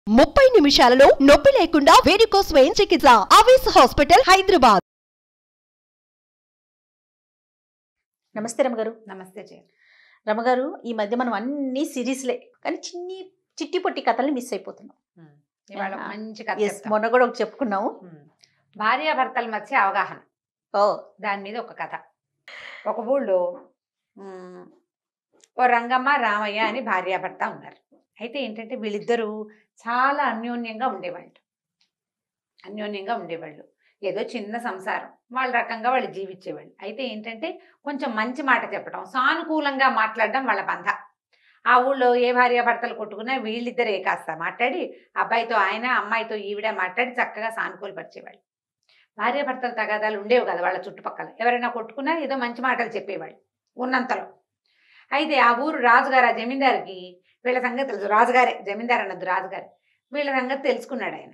ముప్పై నిమిషాలలో నొప్పి లేకుండా వేడికోస్ స్వయం చికిత్స ఆవేశ హాస్పిటల్ హైదరాబాద్ నమస్తే రమగారు నమస్తే జయ రమగారు ఈ మధ్య మనం అన్ని సిరీస్లే కానీ చిన్ని చిట్టి పొట్టి కథల్ని మిస్ అయిపోతున్నాం ఇవాళ ఆహా. మంచి కథ Yes, చెప్తాం. మొన్న కూడా ఒకటి చెప్పుకున్నాము ఉమ్. భార్యాభర్తల మధ్య అవగాహన ఓ దాని మీద ఒక కథ ఒక ఊళ్ళో ఉమ్, ఓ రంగమ్మ రామయ్య అని భార్యాభర్త ఉన్నారు అయితే ఏంటంటే వీళ్ళిద్దరూ చాలా అన్యోన్యంగా ఉండేవాళ్ళు అన్యోన్యంగా ఉండేవాళ్ళు ఏదో చిన్న సంసారం వాళ్ళ రకంగా వాళ్ళు జీవించేవాళ్ళు అయితే ఏంటంటే కొంచెం మంచి మాట చెప్పడం సానుకూలంగా మాట్లాడడం వాళ్ళ బంధ ఆ ఊళ్ళో ఏ భార్యాభర్తలు కొట్టుకున్నా వీళ్ళిద్దరే కాస్త మాట్లాడి అబ్బాయితో ఆయన అమ్మాయితో ఈవిడ మాట్లాడి చక్కగా సానుకూలపరిచేవాళ్ళు భార్యాభర్తల తగాదాలు ఉండేవి కదా వాళ్ళ చుట్టుపక్కల ఎవరైనా కొట్టుకున్నా ఏదో మంచి మాటలు చెప్పేవాళ్ళు ఉన్నంతలో అయితే ఆ ఊరు రాజుగారు ఆ జమీందారుకి వీళ్ళ సంగతి తెలుసు రాజుగారే జమీందారు అన్నది రాజుగారు వీళ్ళ సంగతి తెలుసుకున్నాడు ఆయన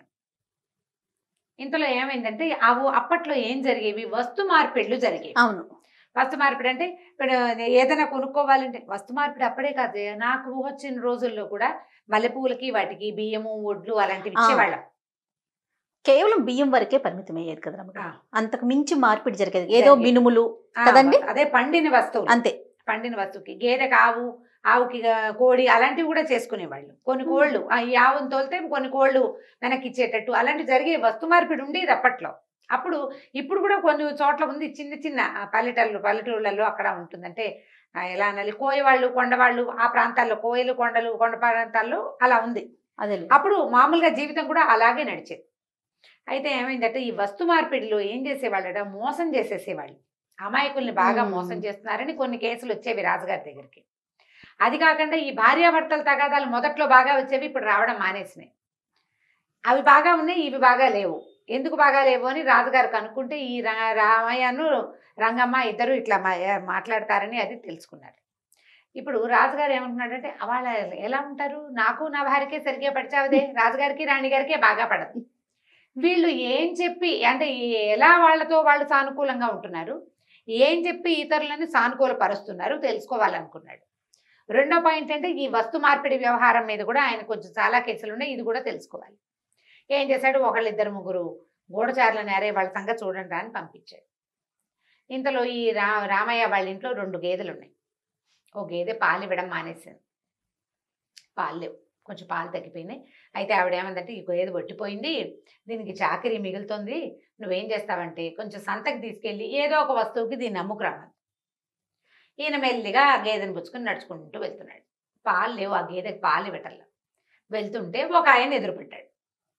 ఇంతలో ఏమైందంటే ఆ ఊ- అప్పట్లో ఏం జరిగేవి వస్తు మార్పిడులు జరిగేవి అవును వస్తు మార్పిడి అంటే ఇప్పుడు ఏదైనా కొనుక్కోవాలంటే వస్తు మార్పిడి అప్పుడే కాదు నాకు వచ్చిన రోజుల్లో కూడా మల్లెపూలకి వాటికి బియ్యము ఒడ్లు అలాంటివి ఆ. ఇచ్చేవాళ్ళం కేవలం బియ్యం వరకే పరిమితం అయ్యేది కదా రమగారు ఆ. అంతకు మించి మార్పిడి జరిగేది ఏదో జరిగేది. మినుములు ఆ, కదండి? అదే పండిన వస్తువులు అంతే పండిన వస్తువుకి గేదెకి ఆవు ఆవుకి ఆ, కోడి అలాంటివి కూడా చేసుకునేవాళ్ళు కొన్ని కోళ్ళు ఆ, ఈ ఆవును తోలితే కొన్ని కోళ్ళు వెనక్కి ఇచ్చేటట్టు అలాంటివి జరిగే వస్తు మార్పిడి ఉండేది అప్పట్లో అప్పుడు ఇప్పుడు కూడా కొన్ని చోట్ల ఉంది చిన్న చిన్న ఆ, పల్లెటూళ్ళు పల్లెటూళ్ళల్లో అక్కడ ఉంటుందంటే ఆ, ఎలా అనాలి కోయవాళ్ళు కొండవాళ్ళు ఆ ప్రాంతాల్లో కోయలు కొండలు కొండ ప్రాంతాల్లో అలా ఉంది అదే అప్పుడు మామూలుగా జీవితం కూడా అలాగే నడిచేది అయితే ఏమైందంటే ఈ వస్తు మార్పిడిలో ఏం చేసేవాళ్ళట మోసం చేసేసేవాళ్ళు అమాయకుల్ని బాగా మ్మ్. మోసం చేస్తున్నారని కొన్ని కేసులు వచ్చేవి రాజుగారి దగ్గరికి అది కాకుండా ఈ భార్యాభర్తల తగాదాలు మొదట్లో బాగా వచ్చేవి ఇప్పుడు రావడం మానేసినాయి అవి బాగా ఉన్నాయి ఇవి బాగా లేవు ఎందుకు బాగా లేవు అని రాజుగారు కనుక్కుంటే ఈ రా- రామయ్యను రంగమ్మ ఇద్దరు ఇట్లా మా- మాట్లాడతారని అది తెలుసుకున్నారు ఇప్పుడు రాజుగారు ఏమంటున్నాడంటే వాళ్ళ ఎలా ఉంటారు నాకు నా భార్యకే సరిగ్గా పడిచావదే రాజుగారికి రాణిగారికే బాగా పడదు వీళ్ళు ఏం చెప్పి అంటే ఎలా వాళ్ళతో వాళ్ళు సానుకూలంగా ఉంటున్నారు ఏం చెప్పి ఇతరులని సానుకూలపరుస్తున్నారు తెలుసుకోవాలనుకున్నాడు రెండో పాయింట్ అంటే ఈ వస్తు మార్పిడి వ్యవహారం మీద కూడా ఆయన కొంచెం చాలా కేసులు ఉన్నాయి ఇది కూడా తెలుసుకోవాలి ఏం చేశాడు ఒకళ్ళిద్దరు ముగ్గురు గూఢచారులని అరే వాళ్ళ సంగతి చూడండి రా అని పంపించాడు ఇంతలో ఈ రా రామయ్య వాళ్ళ ఇంట్లో రెండు గేదెలు ఉన్నాయి ఓ గేదె పాలు ఇవ్వడం మానేసింది పాలు లేవు కొంచెం పాలు తగ్గిపోయినాయి అయితే ఆవిడ ఏమందంటే ఈ గేదె పట్టిపోయింది దీనికి చాకరీ మిగులుతుంది నువ్వేం చేస్తావంటే కొంచెం సంతకి తీసుకెళ్ళి ఏదో ఒక వస్తువుకి దీన్ని అమ్ముకురావాలి ఈయన మెల్లిగా ఆ గేదెని పుచ్చుకొని నడుచుకుంటూ వెళ్తున్నాడు పాలు లేవు ఆ గేదెకి పాలు ఇవ్వటంలో వెళ్తుంటే ఒక ఆయన ఎదురుపడ్డాడు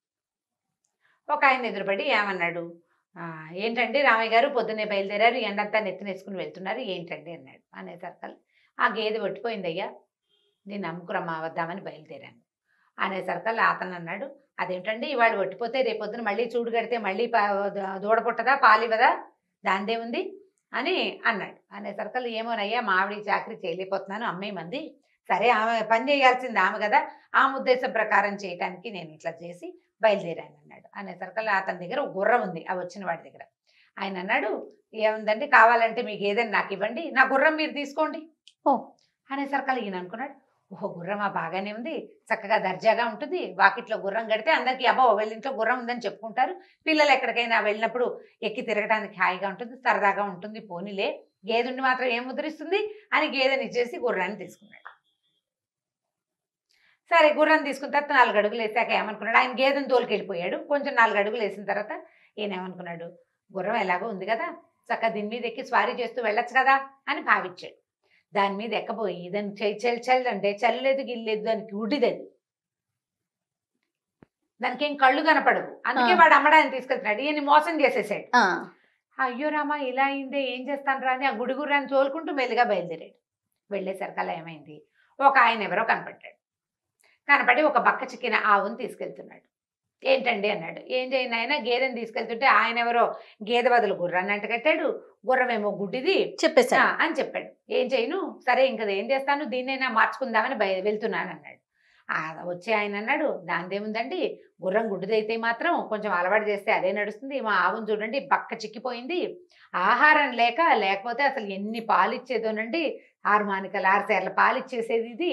ఒక ఆయన ఎదురుపడి ఏమన్నాడు "ఆ, ఏంటండి రామయ్య గారు పొద్దున్నే బయలుదేరారు ఎండంతా నెత్తినేసుకుని వెళ్తున్నారు ఏంటండి అన్నాడు అనేసరికి ఆ గేదె పట్టిపోయిందయ్యా నేను అమ్ముకురమ్మ వద్దామని బయలుదేరాను అనేసరికి అతను అన్నాడు అదేంటండి ఇవాళ పట్టిపోతే రేపొద్దున మళ్ళీ చూడు కడితే మళ్ళీ పా- దూడ పుట్టదా పాలివదా దాందేముంది అని అన్నాడు అనేసరికి ఏమోనయ్యా మావిడి చాకరీ చేయలేకపోతున్నాను అమ్మాయి మంది సరే ఆమె పని చేయాల్సింది ఆమె కదా ఆమె ఉద్దేశం ప్రకారం చేయటానికి నేను ఇట్లా చేసి బయలుదేరాను అన్నాడు అనేసరికి అతని దగ్గర ఒక గుర్రం ఉంది ఆ వచ్చిన వాడి దగ్గర ఆయన అన్నాడు ఏముందండి కావాలంటే మీకు ఏదైనా నాకు ఇవ్వండి నా గుర్రం మీరు తీసుకోండి ఓ. అనేసరికి ఈయన అనుకున్నాడు ఓహో గుర్రమా బాగానే ఉంది చక్కగా దర్జాగా ఉంటుంది వాకిట్లో గుర్రం కడితే అందరికీ అబ్బో వీళ్ళ ఇంట్లో గుర్రం ఉందని చెప్పుకుంటారు పిల్లలు ఎక్కడికైనా వెళ్ళినప్పుడు ఎక్కి తిరగడానికి హాయిగా ఉంటుంది సరదాగా ఉంటుంది పోనీలే గేదెండి మాత్రం ఏం ముద్రిస్తుంది అని గేదెని ఇచ్చేసి గుర్రాన్ని తీసుకున్నాడు సరే గుర్రాన్ని తీసుకున్న తర్వాత నాలుగు అడుగులు వేసాక ఏమనుకున్నాడు ఆయన గేదెని తోలుకెళ్ళిపోయాడు కొంచెం నాలుగు అడుగులు వేసిన తర్వాత ఈయన ఏమనుకున్నాడు గుర్రం ఎలాగో ఉంది కదా చక్కగా దీని మీద ఎక్కి స్వారీ చేస్తూ వెళ్ళొచ్చు కదా అని భావించాడు దాని మీద ఎక్కబోయి దాన్ని చెల్ చెల్ చెల్ అంటే చల్లలేదు గిల్లేదు దానికి ఉడిదది దానికి ఏం కళ్ళు కనపడవు అందుకే ఆ. వాడు అమ్మడానికి తీసుకెళ్తున్నాడు ఈయన మోసం చేసేసాడు ఆ, అయ్యో రామా ఇలా అయిందే ఏం చేస్తాను రా అని ఆ గుడి గుర్రాన్ని తోలుకుంటూ మెల్లిగా బయలుదేరాడు వెళ్ళేసరికల్లా ఏమైంది ఒక ఆయన ఎవరో కనపడ్డాడు కనపడి ఒక బక్క చిక్కిన ఆవును తీసుకెళ్తున్నాడు ఏంటండి అన్నాడు ఏం చేయను ఆయన గేదెని తీసుకెళ్తుంటే ఆయన ఎవరో గేదె బదులు గుర్రాన్ని అంట కట్టాడు గుర్రమేమో గుడ్డిది ఆ, చెప్పేశాడు అని చెప్పాడు ఏం చేయను సరే ఇంకా ఏం చేస్తాను దీన్నైనా మార్చుకుందామని బయ వెళ్తున్నాను అన్నాడు ఆ, వచ్చి ఆయన అన్నాడు దానిదేముందండి గుర్రం గుడ్డిదైతే మాత్రం కొంచెం అలవాటు చేస్తే అదే నడుస్తుంది మా ఆవును చూడండి బక్క చిక్కిపోయింది ఆహారం లేక లేకపోతే అసలు ఎన్ని పాలు ఇచ్చేదోనండి ఆరు మానికలు ఆరు సేర్ల పాలు ఇచ్చేసేది ఇది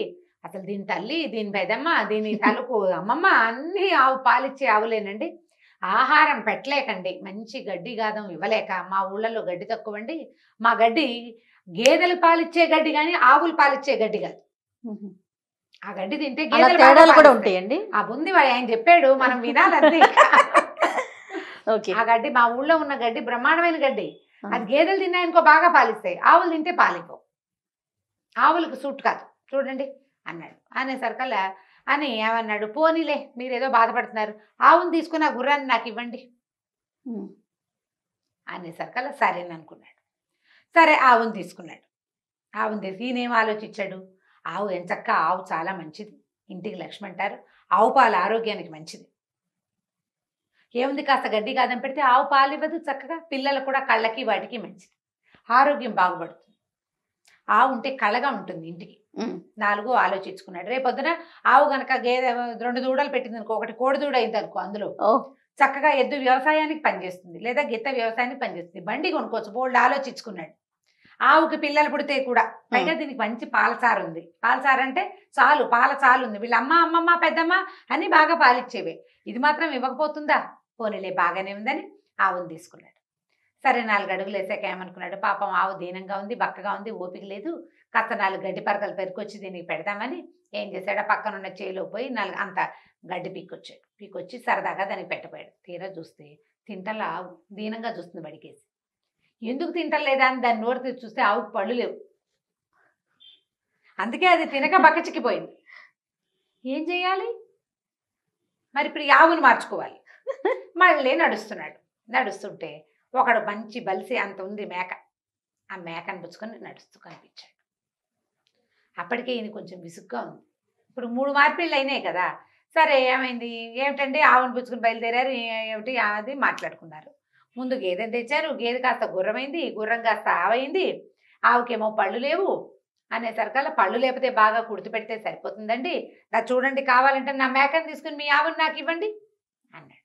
అసలు దీని తల్లి దీని పెదమ్మ దీని తలుకు అమ్మమ్మ అన్ని ఆవు పాలిచ్చే ఆవులేనండి ఆహారం పెట్టలేకండి మంచి గడ్డి గాదం ఇవ్వలేక మా ఊళ్ళలో గడ్డి తక్కువండి మా గడ్డి గేదెలు పాలిచ్చే గడ్డి కానీ ఆవులు పాలిచ్చే గడ్డి కాదు ఆ గడ్డి తింటే అలా గేదెలు బాగా తేడాలు కూడా పాలిస్తాయి. ఉంటాయండి ఆ ఉంది వాడు ఆయన చెప్పాడు మనం వినాలంతే ఓకే ఆ గడ్డి మా ఊళ్ళో ఉన్న గడ్డి బ్రహ్మాండమైన గడ్డి ఆ. అది గేదెలు తిన్నాయనుకో బాగా పాలిస్తాయి ఆవులు తింటే పాలిపో ఆవులకు సూట్ కాదు చూడండి అన్నాడు అనేసరికల్లా అని ఏమన్నాడు పోనీలే మీరు ఏదో బాధపడుతున్నారు ఆవును తీసుకుని ఆ గుర్రాన్ని నాకు ఇవ్వండి ఉమ్. అనేసరికల్లా సరేననుకున్నాడు సరే ఆవును తీసుకున్నాడు ఆవును తీసి ఈయనేం ఆలోచించాడు ఆవు ఎంచక్క ఆవు చాలా మంచిది ఇంటికి లక్ష్మి అంటారు ఆవు పాలు ఆరోగ్యానికి మంచిది ఏముంది కాస్త గడ్డి కాదని పెడితే ఆవు పాలు ఇవ్వదు చక్కగా పిల్లలకు కూడా కళ్ళకి వాటికి మంచిది ఆరోగ్యం బాగుపడుతుంది ఆవు ఉంటే కళగా ఉంటుంది ఇంటికి ఉమ్. నాలుగు ఆలోచించుకున్నాడు రేపొద్దున ఆవు గనక గేదె రెండు దూడలు పెట్టింది అనుకో ఒకటి కోడి దూడ అయింది అనుకో అందులో ఓ చక్కగా ఎద్దు వ్యవసాయానికి పనిచేస్తుంది లేదా గిత్త వ్యవసాయానికి పనిచేస్తుంది బండి కొనుక్కోవచ్చు బోల్డ్ ఆలోచించుకున్నాడు ఆవుకి పిల్లలు పుడితే కూడా పైగా దీనికి మంచి పాలసారు ఉంది పాలసారు అంటే చాలు పాల చాలు ఉంది వీళ్ళ అమ్మ అమ్మమ్మ పెద్దమ్మ అని బాగా పాలిచ్చేవే ఇది మాత్రం ఇవ్వకపోతుందా పోనీలే బాగానే ఉందని ఆవును తీసుకున్నాడు సరే నాలుగు అడుగులు వేసాక ఏమనుకున్నాడు పాపం ఆవు దీనంగా ఉంది బక్కగా ఉంది ఓపిక లేదు కాస్త నాలుగు గడ్డి పరకలు పెరుకొచ్చి దీనికి పెడదామని ఏం చేశాడు ఆ పక్కన ఉన్న చేలో పోయి నాలుగు అంత గడ్డి పీక్కొచ్చాడు పీకొచ్చి సరదాగా దానికి పెట్టపోయాడు తీరా చూస్తే తింటలా ఆవు దీనంగా చూస్తుంది బడికేసి ఎందుకు తింటలేదా అని దాన్ని నోరు తెరిచి చూస్తే ఆవుకు పళ్ళు లేవు అందుకే అది తినక బక్కచిక్కిపోయింది ఏం చేయాలి మరి ఇప్పుడు ఈ ఆవును మార్చుకోవాలి మళ్ళీ నడుస్తున్నాడు నడుస్తుంటే ఒకడు మంచి బలిసి అంత ఉంది మేక ఆ మేకను పుచ్చుకొని నడుస్తూ కనిపించాడు అప్పటికే ఈయన కొంచెం విసుగ్గా ఉంది ఇప్పుడు మూడు మార్పిళ్ళు అయినాయి కదా సరే ఏమైంది ఏమిటండి ఆవును పుచ్చుకుని బయలుదేరారు ఏ- ఏమిటి అది మాట్లాడుకున్నారు ముందు గేదెని తెచ్చారు గేదె కాస్త గుర్రమైంది గుర్రం కాస్త ఆవైంది ఆవుకేమో పళ్ళు లేవు అనేసరికల్లా పళ్ళు లేకపోతే బాగా కుడితి పెడితే సరిపోతుందండి నా చూడండి కావాలంటే నా మేకని తీసుకుని మీ ఆవుని నాకు ఇవ్వండి అన్నాడు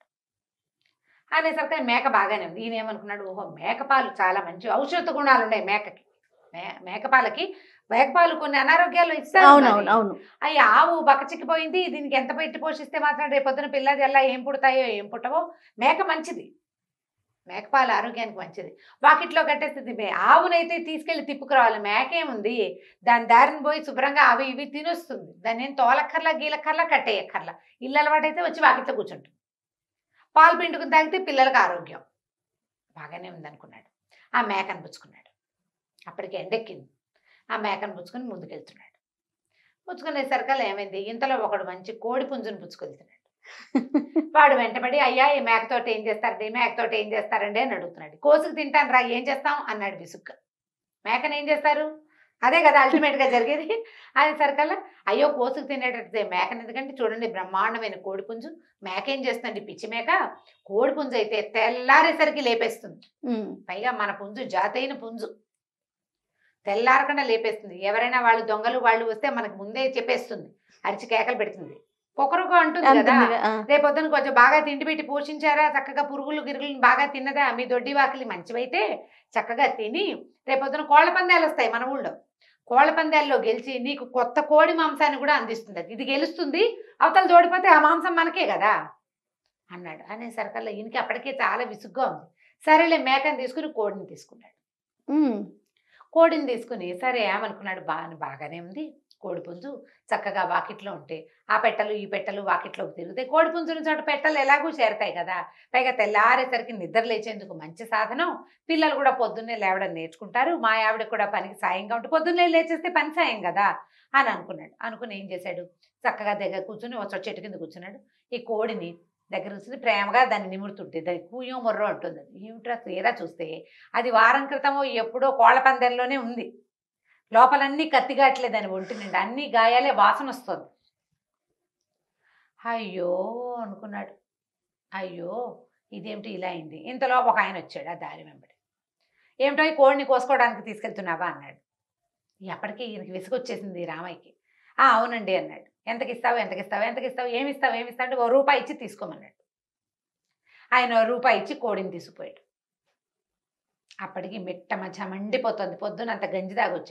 అనేసరికి మేక బాగానే ఉంది ఈయన ఏమనుకున్నాడు ఓహో మేకపాలు చాలా మంచి ఔషధ గుణాలు ఉన్నాయి మేకకి మే మేకపాలకి మేకపాలు కొన్ని అనారోగ్యాలు ఇస్తారు అవునవును మరి. అవును అయ్యి ఆవు బక్కచిక్కిపోయింది దీనికి ఎంత పెట్టి పోషిస్తే మాత్రం రేపొద్దున పిల్లది ఎలా ఏం పుడతాయో ఏం పుట్టవో మేక మంచిది మేకపాలు ఆరోగ్యానికి మంచిది వాకిట్లో కట్టేస్తుంది మే- ఆవునైతే తీసుకెళ్లి తిప్పుకురావాలి మేకేముంది దాని దారిని పోయి శుభ్రంగా అవి ఇవి తినొస్తుంది దాన్ని ఏం తోలక్కర్లా గీలక్కర్లా కట్టేయక్కర్లా ఇల్లు అలవాటైతే వచ్చి వాకిట్లో కూర్చుంటుంది పాలు పిండుకుని తాగితే పిల్లలకు ఆరోగ్యం బాగానే ఉందనుకున్నాడు ఆ మేకను పుచ్చుకున్నాడు అప్పటికి ఎండెక్కింది ఆ మేకను పుచ్చుకొని ముందుకెళ్తున్నాడు పుచ్చుకునేసరికల్లా ఏమైంది ఇంతలో ఒకడు మంచి కోడి పుంజుని పుచ్చుకెళ్తున్నాడు వాడు వెంటబడి అయ్యా ఈ మేకతోటి ఏం చేస్తారండి ఈ మేకతోటి ఏం చేస్తారండి అని అడుగుతున్నాడు కోసుకు తింటాను రా ఏం చేస్తాం అన్నాడు విసుగ్గా మేకను ఏం చేస్తారు అదే కదా అల్టిమేట్ గా జరిగేది అది సరికల్లా అయ్యో కోసుకు తినేటట్టు మేకను ఎందుకంటే చూడండి బ్రహ్మాండమైన కోడి పుంజు మేక ఏం చేస్తుందండి పిచ్చి మేక కోడి పుంజు అయితే తెల్లారేసరికి లేపేస్తుంది ఉమ్. పైగా మన పుంజు జాతైన పుంజు తెల్లారకుండా లేపేస్తుంది ఎవరైనా వాళ్ళు దొంగలు వాళ్ళు వస్తే మనకు ముందే చెప్పేస్తుంది అరిచి కేకలు పెడుతుంది కొకరుకు అంటుంది కదా అంతుంది, ఆ. రేపొద్దున కొంచెం బాగా తిండి పెట్టి పోషించారా చక్కగా పురుగులు గిరుగులు బాగా తిన్నదా మీ దొడ్డి వాకిలి మంచివైతే చక్కగా తిని రేపొద్దున కోళ్ల పందాలు వస్తాయి మన ఊళ్ళో కోళ్ల పందాల్లో గెలిచి నీకు కొత్త కోడి మాంసాన్ని కూడా అందిస్తుంది అది. ఇది గెలుస్తుంది అవతల తోడిపోతే ఆ మాంసం మనకే కదా అన్నాడు అనేసరికల్లా ఈయనకి అప్పటికే చాలా విసుగ్గా ఉంది సరేలే మేకని తీసుకుని కోడిని తీసుకున్నాడు ఉమ్. కోడిని తీసుకుని సరే ఏమనుకున్నాడు బాగా బాగానే ఉంది కోడి పుంజు చక్కగా వాకిట్లో ఉంటే ఆ పెట్టలు ఈ పెట్టలు వాకిట్లోకి తిరుగుతాయి కోడి పుంజుని చోట పెట్టలు ఎలాగూ చేరతాయి కదా పైగా తెల్లారేసరికి నిద్ర లేచేందుకు మంచి సాధనం పిల్లలు కూడా పొద్దున్నే లేవడం నేర్చుకుంటారు మా ఆవిడ కూడా పనికి సాయంగా ఉంటే పొద్దున్నే లేచేస్తే పని సాయం కదా అని అనుకున్నాడు అనుకుని ఏం చేశాడు చక్కగా దగ్గర కూర్చుని ఒక చెట్టు కింద కూర్చున్నాడు ఈ కోడిని దగ్గర కూర్చుని ప్రేమగా దాన్ని నిమురుతుంటే దాన్ని కూయో మొర్రో అంటుంది అది ఏమిట్రా తీరా చూస్తే అది వారం క్రితమో ఎప్పుడో కోళ్ల పందెంలోనే ఉంది లోపలన్నీ కత్తిగాట్లే దాని ఒంటి నిండా అన్ని గాయాలే వాసన వస్తుంది అయ్యో అనుకున్నాడు అయ్యో ఇదేమిటి ఇలా అయింది ఇంతలో ఒక ఆయన వచ్చాడు ఆ దారి వెంబడి ఏమిటో ఈ కోడిని కోసుకోవడానికి తీసుకెళ్తున్నావా అన్నాడు ఎప్పటికీ ఈయనకి విసుగొచ్చేసింది రామయ్యకి ఆ అవునండి అన్నాడు ఎంతకి ఇస్తావు ఎంతకి ఇస్తావు ఎంతకి ఇస్తావు ఏమి ఇస్తావు ఏమి ఇస్తావు అంటే ఓ రూపాయి ఇచ్చి తీసుకోమన్నాడు ఆయన ఓ రూపాయి ఇచ్చి కోడిని తీసుకుపోయాడు అప్పటికి మిట్ట మధ్య మండిపోతుంది పొద్దున అంత గంజి తాగొచ్చాడు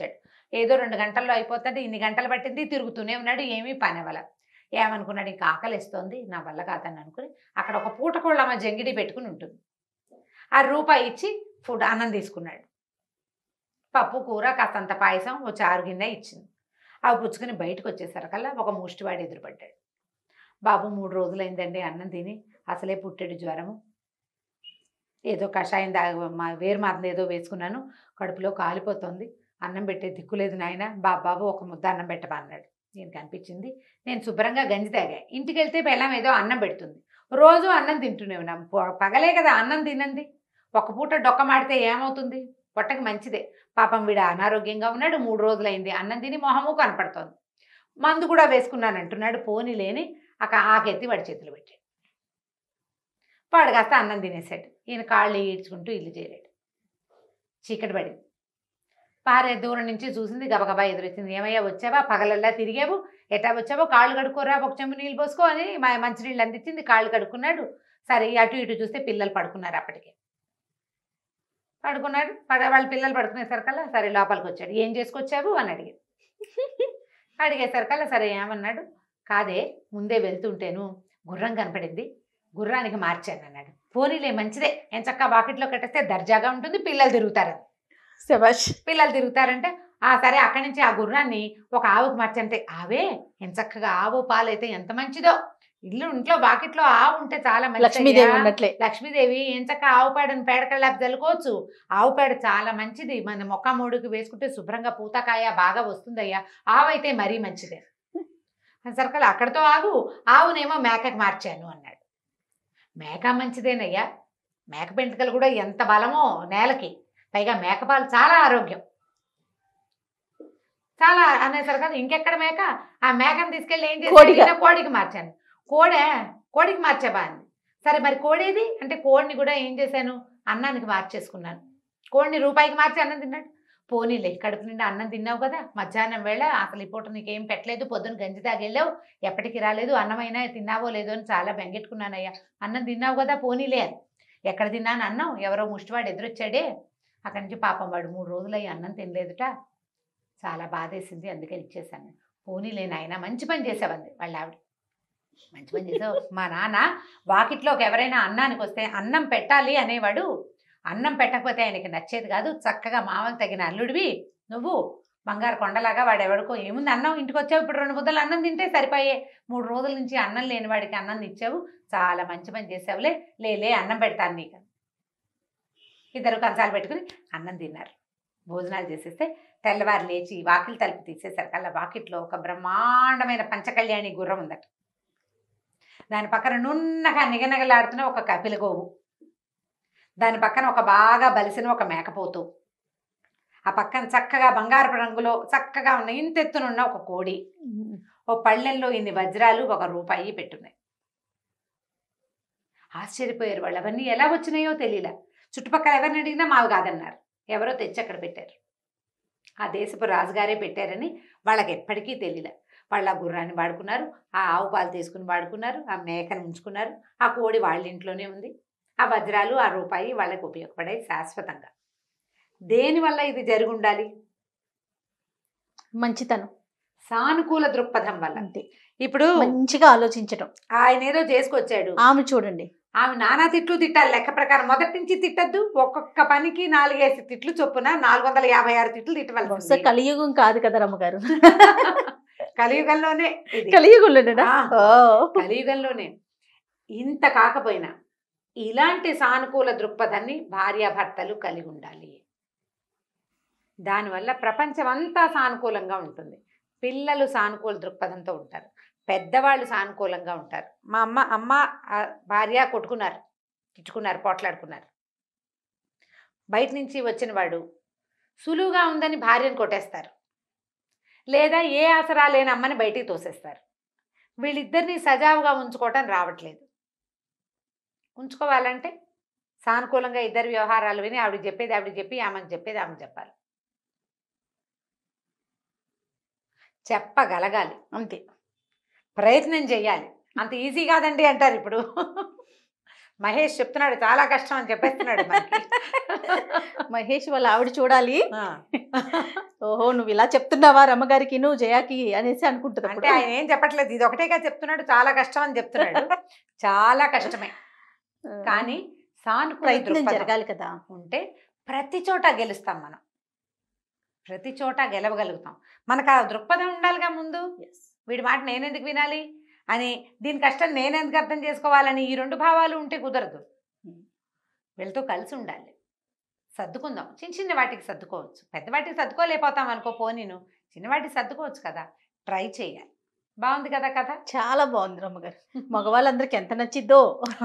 ఏదో రెండు గంటల్లో అయిపోతుంది ఇన్ని గంటలు పట్టింది తిరుగుతూనే ఉన్నాడు ఏమీ పని అవ్వల ఏమనుకున్నాడు ఇంకా ఆకలిస్తోంది నా వల్ల కాదని అనుకుని అక్కడ ఒక పూటకోళ్ళమ్మ జంగిడి పెట్టుకుని ఉంటుంది ఆ రూపాయి ఇచ్చి ఫుడ్ అన్నం తీసుకున్నాడు పప్పు కూర కాస్తంత పాయసం ఓ చారు గిన్నె ఇచ్చింది అవి పుచ్చుకొని బయటకు వచ్చేసరికల్లా ఒక ముష్టివాడు ఎదురుపడ్డాడు బాబు మూడు రోజులైందండి అన్నం తిని అసలే పుట్టాడు జ్వరము ఏదో కషాయం తాగ మా వేరు మాత్రం ఏదో వేసుకున్నాను కడుపులో కాలిపోతుంది అన్నం పెట్టే దిక్కులేదు నాయన బాబు బాబు ఒక ముద్ద అన్నం పెట్టమా అన్నాడు నేను కనిపించింది నేను శుభ్రంగా గంజి తాగా ఇంటికి వెళ్తే బెల్లం ఏదో అన్నం పెడుతుంది రోజు అన్నం తింటూనే ఉన్నాం పొ- పగలే కదా అన్నం తినంది ఒక పూట డొక్క మాడితే ఏమవుతుంది పొట్టకి మంచిదే పాపం వీడు అనారోగ్యంగా ఉన్నాడు మూడు రోజులైంది అన్నం తిని మొహము కనపడుతోంది మందు కూడా వేసుకున్నాను అంటున్నాడు పోనీ లేని అక ఆకెత్తి వాడి చేతులు పెట్టాడు వాడు కాస్త అన్నం తినేసాడు ఈయన కాళ్ళు ఈడ్చుకుంటూ ఇల్లు చేరాడు చీకటి పడింది పారే దూరం నుంచి చూసింది గబగబా ఎదురొచ్చింది ఏమయ్యా వచ్చావా పగలల్లా తిరిగావు ఎటా వచ్చావో కాళ్ళు కడుక్కోరా ఒక చెంబు నీళ్ళు పోసుకో అని మా మంచినీళ్ళు అందించింది కాళ్ళు కడుక్కున్నాడు సరే అటు ఇటు చూస్తే పిల్లలు పడుకున్నారు అప్పటికే పడుకున్నాడు పడ వాళ్ళ పిల్లలు పడుకునేసరికల్లా సరే లోపలికి వచ్చాడు ఏం చేసుకొచ్చావు అని అడిగాడు అడిగేసరికల్లా సరే ఏమన్నాడు కాదే ముందే వెళ్తుంటేను గుర్రం కనపడింది గుర్రానికి మార్చాను అన్నాడు పోనీలే మంచిదే ఏం చక్క వాకిట్లో కట్టేస్తే దర్జాగా ఉంటుంది పిల్లలు తిరుగుతారని శభాష్ పిల్లలు తిరుగుతారంటే ఆ సరే అక్కడి నుంచి ఆ గుర్రాన్ని ఒక ఆవుకు మార్చంటే ఆవే ఎంత చక్కగా ఆవు పాలైతే ఎంత మంచిదో ఇల్లు ఇంట్లో వాకిట్లో ఆవు ఉంటే చాలా మంచిది లక్ష్మీదేవి అయ్యా. ఉన్నట్లే లక్ష్మీదేవి ఏం చక్క ఆవు పేడను పేడకల్లాపి చల్లుకోవచ్చు ఆవు పేడ చాలా మంచిది మన మొక్క మూడుకి వేసుకుంటే శుభ్రంగా పూతకాయ బాగా వస్తుందయ్యా ఆవు అయితే మరీ మంచిదే సరకలు అక్కడితో ఆగు ఆవునేమో మేకకి మార్చాను అన్నాడు మేక మంచిదేనయ్యా మేక పెంటుకలు కూడా ఎంత బలమో నేలకి పైగా మేకపాలు చాలా ఆరోగ్యం చాలా అనేసరికి ఇంకెక్కడ మేక ఆ మేకను తీసుకెళ్ళి ఏం కోడిగా. చేసి కోడికి మార్చాను కోడే కోడికి మార్చాబా అంది సరే మరి కోడేది అంటే కోడిని కూడా ఏం చేశాను అన్నానికి మార్చేసుకున్నాను కోడిని రూపాయికి మార్చి అన్నం తిన్నాడు పోనీలే కడుపు నిండా అన్నం తిన్నావు కదా మధ్యాహ్నం వేళ అసలు ఈ పూట నీకేం పెట్టలేదు పొద్దున్న గంజి తాగెళ్ళావు ఎప్పటికి రాలేదు అన్నమైనా తిన్నావో లేదో అని చాలా బెంగెట్టుకున్నానయ్యా అన్నం తిన్నావు కదా పోనీలే అని ఎక్కడ తిన్నాను అన్నం ఎవరో ముష్టివాడు ఎదురొచ్చాడే అక్కడి నుంచి పాపం వాడు మూడు రోజులు అయ్యి అన్నం తినలేదుట చాలా బాధేసింది అందుకని ఇచ్చేసాను పోనీలే నాయన మంచి పని చేసావంది వాళ్ళ ఆవిడ మంచి పని చేసావు మా నాన్న వాకిట్లోకి ఎవరైనా అన్నానికి వస్తే అన్నం పెట్టాలి అనేవాడు అన్నం పెట్టకపోతే ఆయనకి నచ్చేది కాదు చక్కగా మామకు తగిన అల్లుడివి నువ్వు బంగారు కొండలాగా వాడు ఎవడికో ఏముంది అన్నం ఇంటికి వచ్చావు ఇప్పుడు రెండు ముద్దలు అన్నం తింటే సరిపోయే మూడు రోజుల నుంచి అన్నం లేని వాడికి అన్నం ఇచ్చావు చాలా మంచి పని చేసావులే లే లే అన్నం పెడతాను నీకు ఇద్దరు కంచాలు పెట్టుకుని అన్నం తిన్నారు భోజనాలు చేసేస్తే తెల్లవారు లేచి వాకిలి తలుపు తీసేసరికల్లా వాకిట్లో ఒక బ్రహ్మాండమైన పంచకళ్యాణి గుర్రం ఉందట దాని పక్కన నున్నగా నిగనగలాడుతున్న ఒక కపిల గోవు దాని పక్కన ఒక బాగా బలిసిన ఒక మేకపోతు ఆ పక్కన చక్కగా బంగారపు రంగులో చక్కగా ఉన్న ఇంతెత్తునున్న ఒక కోడి ఓ పళ్ళెంలో ఇన్ని వజ్రాలు ఒక రూపాయి పెట్టున్నాయి ఆశ్చర్యపోయారు వాళ్ళు అవన్నీ ఎలా వచ్చినాయో తెలియలే చుట్టుపక్కల ఎవరిని అడిగినా మావి కాదన్నారు ఎవరో తెచ్చి అక్కడ పెట్టారు ఆ దేశపు రాజుగారే పెట్టారని వాళ్ళకి ఎప్పటికీ తెలియలే వాళ్ళు ఆ గుర్రాన్ని వాడుకున్నారు ఆ ఆవు పాలు తీసుకుని వాడుకున్నారు ఆ మేకను ఉంచుకున్నారు ఆ కోడి వాళ్ళ ఇంట్లోనే ఉంది ఆ వజ్రాలు ఆ రూపాయి వాళ్ళకి ఉపయోగపడాయి శాశ్వతంగా దేనివల్ల ఇది జరిగి ఉండాలి మంచితనం సానుకూల దృక్పథం వల్ల అంతే ఇప్పుడు మంచిగా ఆలోచించటం ఆయన ఏదో చేసుకొచ్చాడు ఆమె చూడండి ఆమె నానా తిట్లు తిట్టాలి లెక్క ప్రకారం మొదటి నుంచి తిట్టద్దు ఒక్కొక్క పనికి నాలుగేసి తిట్లు చొప్పున నాలుగు వందల యాభై ఆరు తిట్లు బహుశా తిట్టవలసి కలియుగం కాదు కదా రమ్మగారు కలియుగంలోనే ఇది. కలియుగంలోనేనా ఆ. ఓ. కలియుగంలోనే ఇంత కాకపోయినా ఇలాంటి సానుకూల దృక్పథాన్ని భార్యాభర్తలు కలిగి ఉండాలి దానివల్ల ప్రపంచం అంతా సానుకూలంగా ఉంటుంది పిల్లలు సానుకూల దృక్పథంతో ఉంటారు పెద్దవాళ్ళు సానుకూలంగా ఉంటారు మా అమ్మ అమ్మ ఆ, భార్య కొట్టుకున్నారు తిట్టుకున్నారు పోట్లాడుకున్నారు బయట నుంచి వచ్చిన వాడు సులువుగా ఉందని భార్యను కొట్టేస్తారు లేదా ఏ ఆసరా లేని అమ్మని బయటికి తోసేస్తారు వీళ్ళిద్దరిని సజావుగా ఉంచుకోవటం రావట్లేదు ఉంచుకోవాలంటే సానుకూలంగా ఇద్దరు వ్యవహారాలు విని ఆవిడ చెప్పేది ఆవిడ చెప్పి ఆమెకు చెప్పేది ఆమెకు చెప్పాలి చెప్పగలగాలి అంతే ప్రయత్నం చేయాలి అంత ఈజీ కాదండి అంటారు ఇప్పుడు మహేష్ చెప్తున్నాడు చాలా కష్టం అని చెప్పేస్తున్నాడు మనకి మహేష్ వాళ్ళ ఆవిడ చూడాలి ఆ. ఓహో నువ్వు ఇలా చెప్తున్నావా రమ్మగారికి నువ్వు జయాకి అనేసి అనుకుంటుంది అంటే అప్పుడు. ఆయన ఏం చెప్పట్లేదు ఇది ఒకటేగా చెప్తున్నాడు చాలా కష్టం అని చెప్తున్నాడు చాలా కష్టమే కానీ సానుకూల ప్రయత్నం దృక్పథం జరగాలి కదా ఉంటే ప్రతి చోట గెలుస్తాం మనం ప్రతి చోట గెలవగలుగుతాం మనకు ఆ దృక్పథం ఉండాలిగా ముందు వీడి మాట నేనెందుకు వినాలి అని దీని కష్టం నేనెందుకు అర్థం చేసుకోవాలని ఈ రెండు భావాలు ఉంటే కుదరదు Hmm. వీళ్ళతో కలిసి ఉండాలి సర్దుకుందాం చిన్న చిన్న వాటికి సర్దుకోవచ్చు పెద్ద వాటికి సర్దుకోలేకపోతాం అనుకో పోనీను చిన్న వాటికి సర్దుకోవచ్చు కదా ట్రై చేయాలి బాగుంది కదా కథ చాలా బాగుంది రమ్మగారు మగవాళ్ళందరికి ఎంత నచ్చిద్దో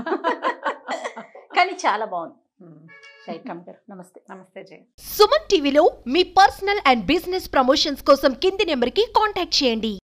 కానీ చాలా బాగుంది Hmm. రైట్ రమ్మగారు నమస్తే నమస్తే జయ సుమన్ టీవీలో మీ పర్సనల్ అండ్ బిజినెస్ ప్రమోషన్స్ కోసం కింది నెంబర్కి కాంటాక్ట్ చేయండి